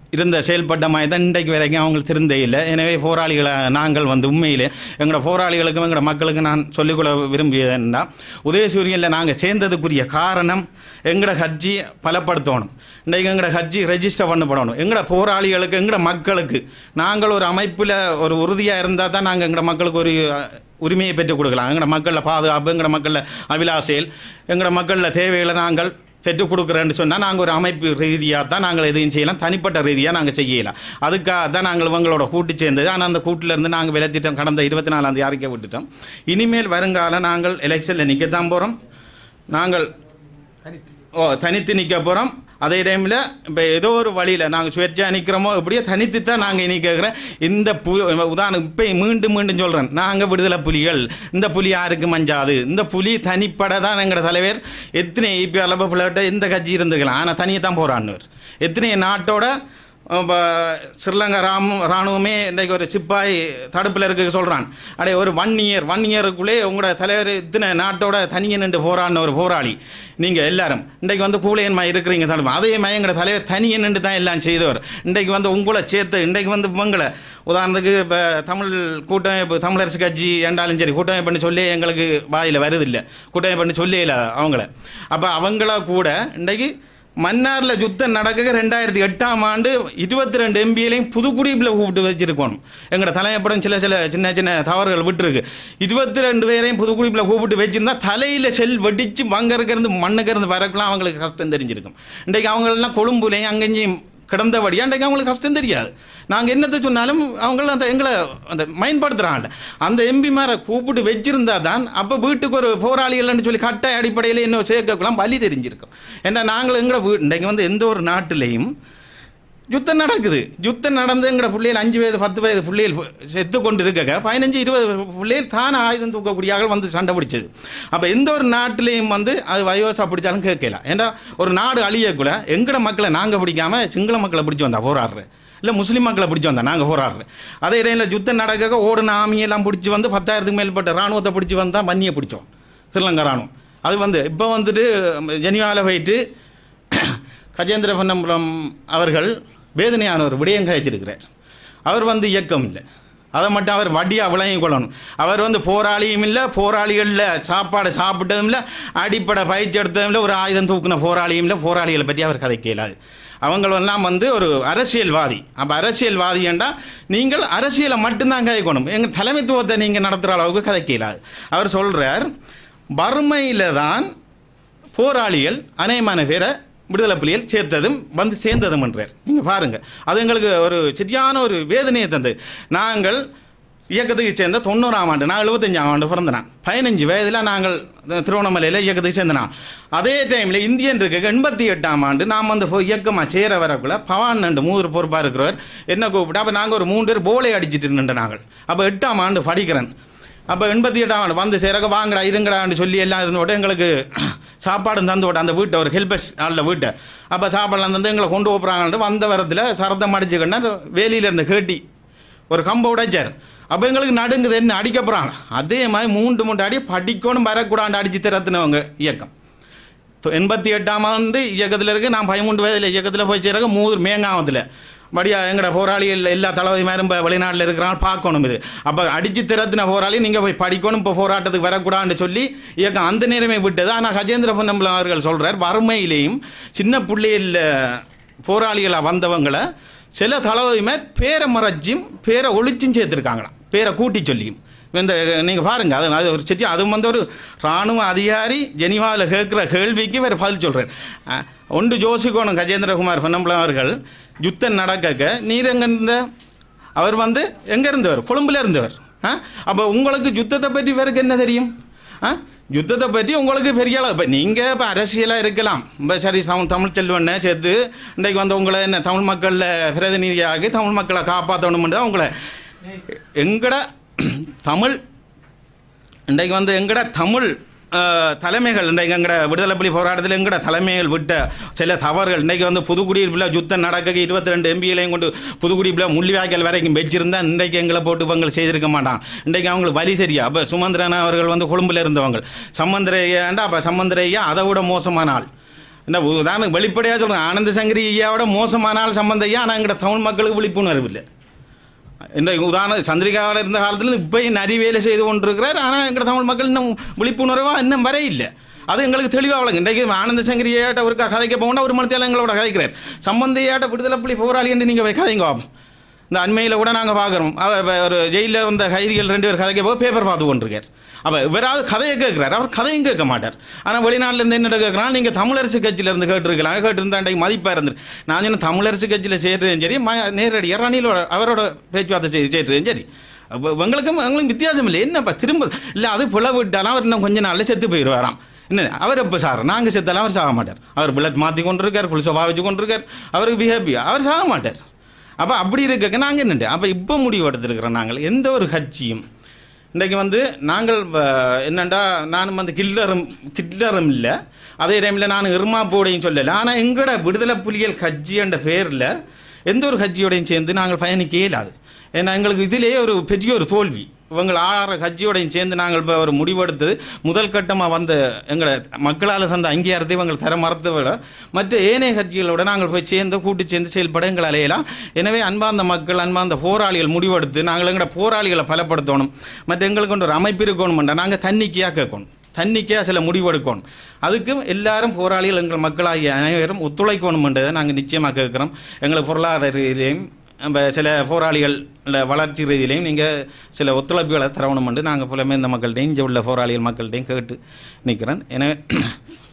இருந்த செயல்பட்ட மாதிரி தான் இன்றைக்கு வரைக்கும் அவங்களுக்கு திருந்தே இல்லை எனவே போராளிகளை நாங்கள் வந்து உண்மையிலே எங்களோட போராளிகளுக்கும் எங்களோட மக்களுக்கு நான் சொல்லிக்கொள்ள விரும்பியது என்ன உதயசூரியனில் நாங்கள் சேர்ந்ததுக்குரிய காரணம் எங்களோட கட்சி பலப்படுத்தணும் இன்றைக்கு எங்களோட கட்சி ரெஜிஸ்டர் பண்ணப்படணும் எங்களோட போராளிகளுக்கு எங்களோட மக்களுக்கு நாங்கள் ஒரு அமைப்பில் ஒரு உறுதியாக இருந்தால் தான் நாங்கள் எங்களோட மக்களுக்கு ஒரு அஹ், உரிமையை பெற்றுக் கொடுக்கலாம் எங்களோட மக்களில் பாதுகாப்பு எங்களோட மக்களில் அபிலாசைகள் எங்களோட மக்களில் தேவைகளை நாங்கள் பெற்றுக் கொடுக்குறேன்னு சொன்னால் நாங்கள் ஒரு அமைப்பு ரீதியாக தான் நாங்கள் எதையும் செய்யலாம் தனிப்பட்ட ரீதியாக நாங்கள் செய்யலாம் அதுக்காக தான் நாங்கள் இவங்களோட கூட்டு சேர்ந்தது ஆனால் அந்த கூட்டிலேருந்து நாங்கள் விலத்திட்டோம் கடந்த இருபத்தி நாலாம் தேதி அறிக்கை விட்டுட்டோம் இனிமேல் வருங்காலம் நாங்கள் எலெக்ஷனில் நிற்கத்தான் போகிறோம் நாங்கள் ஓ தனித்து நிற்க போகிறோம் அதே டைமில் இப்போ ஏதோ ஒரு வழியில் நாங்கள் சுயேட்சையாக நிற்கிறோமோ எப்படியோ தனித்து தான் நாங்கள் இனி கேட்குறேன் இந்த பு உதாரணம் இப்போ மீண்டும் மீண்டும் சொல்கிறேன் நாங்கள் விடுதலை புலிகள் இந்த புலி யாருக்கு மஞ்சாது இந்த புலி தனிப்பட தான் எங்களோட தலைவர் எத்தனை இப்போ அளவு பிள்ளைகிட்ட எந்த கட்சி இருந்துக்கலாம் ஆனால் தனியாக தான் போகிறான்னு எத்தனை நாட்டோட இப்போ ஸ்ரீலங்கா ராம் இராணுவமே இன்றைக்கு ஒரு சிப்பாய் தடுப்பில் இருக்க சொல்கிறான் அடே ஒரு ஒன் இயர் ஒன் இயருக்குள்ளே உங்களோட தலைவர் இத்தனை நாட்டோட தனியே நின்று போராடின ஒரு போராளி நீங்கள் எல்லாரும் இன்றைக்கு வந்து கூலையன்மா இருக்கிறீங்க தடுப்பு அதே மாதிரி எங்களோட தலைவர் தனியே நின்று தான் எல்லாம் செய்தவர் இன்றைக்கு வந்து உங்களை சேர்த்து இன்றைக்கு வந்து இவங்களை உதாரணத்துக்கு இப்போ தமிழ் கூட்டமைப்பு தமிழரசு கட்சி என்றாலும் சரி கூட்டமைப்புன்னு சொல்லி எங்களுக்கு வாயில் வருதில்லை கூட்டமைப்புன்னு சொல்லி இல்லை அவங்கள அப்போ அவங்கள கூட இன்றைக்கு மன்னாரில் யுத்தம் நடக்க ரெண்டாயிரத்தி எட்டாம் ஆண்டு இருபத்தி ரெண்டு எம்பியிலையும் புதுக்குடிப்பில் கூப்பிட்டு வச்சிருக்கணும் எங்களோட தலைமைப்படம் சில சில சின்ன சின்ன தவறுகள் விட்டுருக்கு இருபத்தி ரெண்டு பேரையும் புதுக்குடிப்பில் கூப்பிட்டு வச்சிருந்தா தலையில் செல் வெடிச்சு மங்கருக்கு இருந்து மண்ணுக்கு இருந்து வரக்குலாம் அவங்களுக்கு கஷ்டம் தெரிஞ்சிருக்கும் இன்றைக்கு அவங்களெல்லாம் கொழும்புலையும் அங்கேயும் கிடந்தபடியா இன்றைக்கு அவங்களுக்கு கஷ்டம் தெரியாது நாங்கள் என்னத்தை சொன்னாலும் அவங்கள அந்த எங்களை அந்த பயன்படுத்துகிறாங்க அந்த எம்பி மேலே கூப்பிட்டு வச்சிருந்தா தான் அப்போ வீட்டுக்கு ஒரு போராளிகள்னு சொல்லி கட்டாய அடிப்படையில் இன்னும் சேர்க்கலாம் வழி தெரிஞ்சிருக்கும் ஏன்னா நாங்கள் எங்களை வீ இன்றைக்கு வந்து எந்த ஒரு நாட்டிலையும் யுத்தம் நடக்குது யுத்தம் நடந்து எங்கட பிள்ளைகள் அஞ்சு வயது பத்து வயது பிள்ளைகள் செத்து கொண்டு இருக்க பதினஞ்சு இருபது பிள்ளைகள் தான் ஆயுதம் தூக்கக்கூடிய ஆள் வந்து சண்டை பிடிச்சது அப்போ எந்த ஒரு நாட்டிலையும் வந்து அது வயோசா பிடிச்சாலும் கேட்கல ஏன்னா ஒரு நாடு அழியக்குள்ள எங்கட மக்களை நாங்கள் பிடிக்காம சிங்கள மக்களை பிடிச்சி வந்தா போராடுறேன் இல்லை முஸ்லீம் மக்களை பிடிச்சி வந்தா நாங்கள் போராடுறோம் அதே இடையில யுத்தம் நடக்க ஓடுன ஆமியெல்லாம் பிடிச்சி வந்து பத்தாயிரத்துக்கு மேற்பட்ட ராணுவத்தை பிடிச்சி வந்தால் மண்ணியை பிடிச்சோம் ஸ்ரீலங்கா ராணுவம் அது வந்து இப்போ வந்துட்டு ஜெனிவாவில் போயிட்டு கஜேந்திர பொன்னம்பலம் அவர்கள் வேதனையான ஒரு விடயம் கழிச்சிருக்கிறார் அவர் வந்து இயக்கம் இல்லை அதை மட்டும் அவர் வட்டியாக விளங்கிக் கொள்ளணும் அவர் வந்து போராளியும் இல்லை போராளிகளில் சாப்பாடு சாப்பிட்டதும் இல்லை அடிப்படை பயிற்சி எடுத்ததும் இல்லை ஒரு ஆயுதம் தூக்குன போராளியும் இல்லை போராளிகளை பற்றி அவர் கதை கேளாது அவங்களெல்லாம் வந்து ஒரு அரசியல்வாதி அப்போ அரசியல்வாதி என்றால் நீங்கள் அரசியலை மட்டும்தான் கதைக்கணும் எங்கள் தலைமைத்துவத்தை நீங்கள் நடத்துகிற அளவுக்கு கதை கேளாது அவர் சொல்கிறார் வறுமையில் தான் போராளிகள் அநேகமான பேரை விடுதலை புலிகள் சேர்த்ததும் வந்து சேர்ந்ததும் என்றார் நீங்கள் பாருங்கள் அது எங்களுக்கு ஒரு சரியான ஒரு வேதனையை தந்தது நாங்கள் இயக்கத்துக்கு சேர்ந்த தொண்ணூறாம் ஆண்டு நான் எழுபத்தஞ்சாம் ஆண்டு பிறந்த நான் பதினஞ்சு வயதில் நாங்கள் திருவண்ணாமலையில் இயக்கத்துக்கு சேர்ந்த நான் அதே டைமில் இந்தியன் இருக்க எண்பத்தி எட்டாம் ஆண்டு நாம் வந்து போய் இயக்கமாக சேர வரக்குள்ள பவான் நண்டு மூன்று பொறுப்பாக இருக்கிறவர் என்ன கூப்பிட்டு அப்போ நாங்கள் ஒரு மூணு பேர் போலை அடிச்சிட்டு நின்று நாங்கள் அப்போ எட்டாம் ஆண்டு படிக்கிறேன் அப்போ எண்பத்தி எட்டாம் ஆண்டு வந்து சேரக வாங்கடா இருங்கடான்னு சொல்லி எல்லாம் இருந்தோட எங்களுக்கு சாப்பாடு தந்து விட அந்த வீட்டை ஒரு ஹெல்பஸ் ஆளில் வீட்டை அப்போ சாப்பாடுலாம் தந்து எங்களை கொண்டு போகிறாங்கன்ட்டு வந்த வரத்தில் சரதம் அடிச்சுக்கிட்டா வேலியில் இருந்த கேட்டி ஒரு கம்பை உடைச்சார் அப்போ எங்களுக்கு நடுங்குது என்ன அடிக்க போகிறாங்க அதே மாதிரி மூன்று மூன்று அடி படிக்கணும் வரக்கூடாண்டு அடித்து திறத்துனவங்க இயக்கம் தொ- எண்பத்தி எட்டாம் ஆண்டு இயக்கத்தில் இருக்கு நான் பதிமூன்று வயதில் இயக்கத்தில் போய் சேரக மூணு மேங்காவத்தில் மடியா எங்கட போராளிகள் எல்லா தளபதிமாரும் இப்போ வெளிநாட்டில் இருக்கிறாங்க பார்க்கணும் இது அப்போ அடித்து திறத்தின போராளி நீங்கள் போய் படிக்கணும் இப்போ போராட்டத்துக்கு வரக்கூடாதுன்னு சொல்லி இயக்கம் அந்த நேரமே விட்டது ஆனால் கஜேந்திர பொன்னம்பலம் அவர்கள் சொல்கிறார் வறுமையிலேயும் சின்ன பிள்ளையில் போராளிகளாக வந்தவங்களை சில தளபதிமார் பேரை மறைச்சும் பேரை ஒழிச்சும் சேர்த்துருக்காங்களாம் பேரை கூட்டி சொல்லியும் இந்த நீங்கள் பாருங்கள் அது அது ஒரு செட்டி அது வந்து ஒரு இராணுவ அதிகாரி ஜெனிவாவில் கேட்குற கேள்விக்கு இவர் பதில் சொல்கிறார் ஒன்று ஜோசிகோணம் கஜேந்திரகுமார் பொன்னம்பலம் அவர்கள் யுத்தம் நடக்க நீர் எங்கே இருந்த அவர் வந்து எங்கே இருந்தவர் கொழும்புல இருந்தவர் ஆ அப்போ உங்களுக்கு யுத்தத்தை பற்றி வேறுக்கு என்ன தெரியும் ஆ யுத்தத்தை பற்றி உங்களுக்கு பெரிய அளவு இப்போ நீங்கள் இப்போ அரசியலாக இருக்கலாம் இப்போ சரி தமிழ் தமிழ் செல்வனை சேர்த்து இன்றைக்கு வந்து உங்களை என்ன தமிழ் மக்களில் பிரதிநிதியாகி தமிழ் மக்களை காப்பாற்றணும்னு உங்களை எங்கட தமிழ் இன்றைக்கு வந்து எங்கட தமிழ் அஹ், தலைமைகள் இன்றைக்கு எங்கட விடுதலை புலி போராட்டத்தில் எங்கட தலைமைகள் விட்ட சில தவறுகள் இன்றைக்கு வந்து புதுக்குடியிருப்பில் யுத்தம் நடக்க இருபத்தி ரெண்டு எம்பிகளையும் கொண்டு புதுக்குடியிருப்பில் முள்ளிவாய்க்கால் வரைக்கும் வச்சிருந்தா இன்றைக்கு எங்களை போட்டு இவங்க செய்திருக்க மாட்டான் இன்றைக்கு அவங்களுக்கு வழி தெரியா அப்போ சுமந்திரன் அவர்கள் வந்து கொழும்புல இருந்தவங்க சம்பந்தரையாண்டா அப்போ சம்பந்தரையா அதை விட மோசமான ஆள் என்ன உதாரணம் வெளிப்படையாக சொல்கிறேன் ஆனந்த சங்கரி ஐயாவோட மோசமான ஆள் சம்பந்த ஐயா ஆனால் எங்கள்கிட்ட தமிழ் மக்களுக்கு விழிப்புணர்வு இல்லை இந்த உதாரணம் சந்திரிகாவில் இருந்த காலத்தில் இப்பயும் நிறைய வேலை செய்து கொண்டிருக்கிறார் ஆனால் எங்கள் தமிழ் மக்கள் இன்னும் விழிப்புணர்வாக இன்னும் வர இல்லை அது எங்களுக்கு தெளிவாக வழங்க இன்றைக்கு ஆனந்த சங்கரியாட்ட ஒரு கதைக்க போகணும் ஒரு மனத்தில் எங்களோட கதைக்கிறார் சம்பந்தையாட்ட விடுதலை புலி போராளி என்று நீங்கள் கதைங்க பார்ப்போம் இந்த அண்மையில் கூட நாங்கள் பார்க்குறோம் அவர் ஒரு ஜெயிலில் வந்த கைதிகள் ரெண்டு பேர் கதைக்க போக பேப்பர் பார்த்து கொண்டிருக்கார் அப்போ இவராவது கதையை கேட்குறாரு அவர் கதையும் கேட்க மாட்டார் ஆனால் வெளிநாட்டிலேருந்து என்ன கேட்குறாங்க நீங்கள் தமிழரசு கட்சியிலேருந்து கேட்டிருக்கலாம் கேட்டிருந்தா அன்றைக்கு மதிப்பாக இருந்து நான் சொன்ன தமிழரசு கட்சியில் சேர்றதும் சரி ம நேரடியாக ரணிலோட அவரோட பேச்சுவார்த்தை செய்து சேர்றதும் சரி அப்போ எங்களுக்கும் எங்களுக்கும் வித்தியாசம் இல்லை என்னப்பா திரும்ப இல்லை அது புல விட்டாலும் அவர் இன்னும் கொஞ்ச நாளில் செத்து போயிடுவாராம் என்ன அவர் எப்போ சார் நாங்கள் செத்தாலும் அவர் சாக மாட்டார் அவர் பிளட் மாற்றி கொண்டிருக்கார் புலிசை பாவிச்சு கொண்டிருக்கார் அவருக்கு பிஹேபி அவர் சாக மாட்டார் அப்போ அப்படி இருக்க நாங்கள் என்னண்டு அப்போ இப்போ முடிவு எடுத்திருக்கிறோம் நாங்கள் எந்த ஒரு கட்சியும் இன்றைக்கு வந்து நாங்கள் அஹ், என்னண்டா நானும் வந்து கில்லரும் கில்லரும் இல்லை அதே டைமில் நான் இருமாப்போடையும் சொல்லலை ஆனால் எங்களோட விடுதலை புலிகள் கட்சி என்ற பேரில் எந்த ஒரு கட்சியோடையும் சேர்ந்து நாங்கள் பயணிக்க இயலாது ஏன்னா எங்களுக்கு இதிலேயே ஒரு பெரிய ஒரு தோல்வி இவங்க ஆறு கட்சியோடையும் சேர்ந்து நாங்கள் இப்போ ஒரு முடிவெடுத்தது முதல் கட்டமாக வந்த எங்களை மக்களால் தந்த அங்கீகாரத்தை இவங்க தர மறுத்த விட மற்ற ஏனைய கட்சிகளோட நாங்கள் போய் சேர்ந்து கூட்டு சேர்ந்து செயல்பட எங்கள் அலையலாம் எனவே அன்பார்ந்த மக்கள் அன்பார்ந்த போராளிகள் முடிவெடுத்து நாங்கள் எங்களோட போராளிகளை பலப்படுத்தணும் மற்ற எங்களுக்கு கொண்டு ஒரு அமைப்பு இருக்கணும்டா நாங்கள் தன்னிக்கையாக கேட்கணும் தன்னிக்கையாக சில முடிவெடுக்கணும் அதுக்கும் எல்லாரும் போராளிகள் எங்கள் மக்களாகிய அனைவரும் ஒத்துழைக்கணும்ன்றதை நாங்கள் நிச்சயமாக கேட்குறோம் எங்களை பொருளாதார ரீதியிலையும் நம்ம சில போராளிகள் வளர்ச்சி ரீதியிலையும் நீங்கள் சில ஒத்துழைப்புகளை தரணும் என்று நாங்கள் புலமே இந்த மக்கள்கிட்டையும் இங்கே உள்ள போராளிகள் மக்கள்கிட்டையும் கேட்டு நிற்கிறேன் எனவே